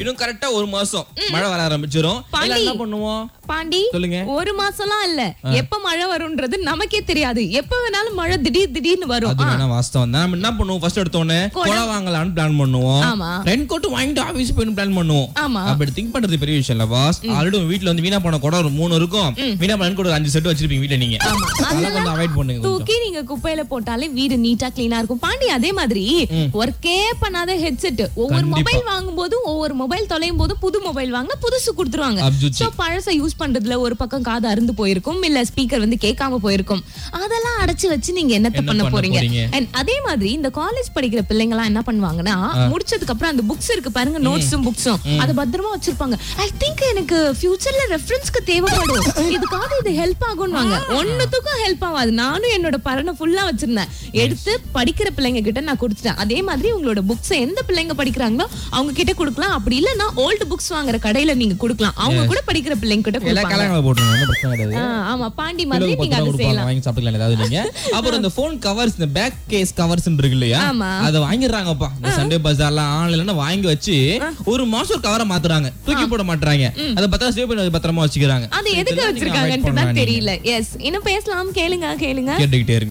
இன்னும் கரெக்டா ஒரு மாசம் மழை வர ஆரம்பிச்சிரும் எல்லாம் என்ன பண்ணுவோம் பாண்டி சொல்லுங்க ஒரு மாசம்லாம் இல்ல எப்ப மழை வரும்ன்றது நமக்கே தெரியாது எப்ப வேணாலும் மழை திடீர் திடீர்னு வரும் அது வேணா வாஸ்தவம் தான் நம்ம என்ன பண்ணுவோம் ஃபர்ஸ்ட் எடுத்தோடனே கொடை வாங்கலாம்னு பிளான் பண்ணுவோம் ஆமா ரெயின் கோட் வாங்கிட்டு ஆபீஸ் போய் பிளான் பண்ணுவோம் ஆமா அப்படி திங்க் பண்றது பெரிய விஷயம் இல்ல பாஸ் ஆல்ரெடி உங்க வீட்ல வந்து வீணா போன குடம் ஒரு மூணு இருக்கும் வீணா போன கூட ஒரு அஞ்சு செட் வச்சிருப்பீங்க வீட்ல நீங்க ஆமா. அதெல்லாம் கொஞ்சம் அவாய்ட் பண்ணுங்க கொஞ்சம். தூக்கி நீங்க குப்பையில போட்டாலே வீடு நீட்டா கிளீனா இருக்கும் பாண்டி அதே மாதிரி ஒர்க்கே பண்ணாத ஹெட்செட் ஒவ்வொரு கண்டிப்பா. மொபைல் வாங்கும் போதும் ஒவ்வொரு மொபைல் தொலையும் போதும் புது மொபைல் வாங்கினா புதுசு கொடுத்துருவாங்க அப்ஜுச்சி. சோ பழச யூஸ் பண்றதுல ஒரு பக்கம் காது அருந்து போயிருக்கும் இல்ல ஸ்பீக்கர் வந்து கேட்காம போயிருக்கும் அதெல்லாம் அடைச்சு வச்சு நீங்க என்னத்த என்ன பண்ண பண்ண போறீங்க போறீங்க? And அதே மாதிரி இந்த காலேஜ் படிக்கிற பிள்ளைங்க எல்லாம் என்ன பண்ணுவாங்கன்னா முடிச்சதுக்கு அப்புறம் அந்த புக்ஸ் இருக்கு பாருங்க நோட்ஸும் புக்ஸும் அத பத்திரமா வச்சிருப்பாங்க ஐ திங்க் எனக்கு ஃபியூச்சர்ல ரெஃபரன்ஸ்க்கு தேவைப்படும் இதுக்காக இது ஹெல்ப் ஆகும்வாங்க ஒண்ணுத்துக்கும் ஹெல்ப் ஆகாது நானும் என்னோட பரணை ஃபுல்லா வச்சிருந்தேன் எடுத்து படிக்கிற பிள்ளைங்க கிட்ட நான் கொடுத்துட்டேன் அதே மாதிரி உங்களோட புக்ஸ் எந்த பிள்ளைங்க படிக்கிறாங்களோ அவங்க கிட்ட கொடுக்கலாம் அப்படி இல்லன்னா ஓல்டு புக்ஸ் வாங்குற கடையில நீங்க கொடுக்கலாம் அவங்க கூட படிக்கிற பிள்ளைங்க கிட்ட எல்லா கொடுப்பாங்க கலங்களை போட்டுருங்க ஒன்றும் பிரச்சனை கிடையாது ஆ, ஆமா பாண்டி கிலோவுக்கு மாதிரி பத்து நீங்க ரூபா அதை கொடுப்பாங்க, செய்யலாம் வாங்கி சாப்பிட்டுக்கலாம் ஏதாவது நீங்க அப்புறம் இந்த போன் கவர்ஸ் இந்த பேக் கேஸ் கவர்ஸ் இருக்கு இல்லையா ஆமா. அத வாங்கிடுறாங்கப்பா இந்த சண்டே பஜார்லாம் ஆன்லைன்ல வாங்கி வச்சு ஒரு மாசம் ஒரு கவரை மாத்துறாங்க தூக்கி போட மாட்டாங்க அதை பத்திரம் சேவ் பண்ணி பத்திரமா வச்சுக்கிறாங்க அது எதுக்கு இதெல்லாம் நீங்க avoid வச்சிருக்காங்கன்ட்டு பண்ணலாம் தான் நீங்க. தெரியல எஸ் இன்னும் பேசலாம் கேளுங்க கேளுங்க கேட்டுக்கிட்டே இருங்க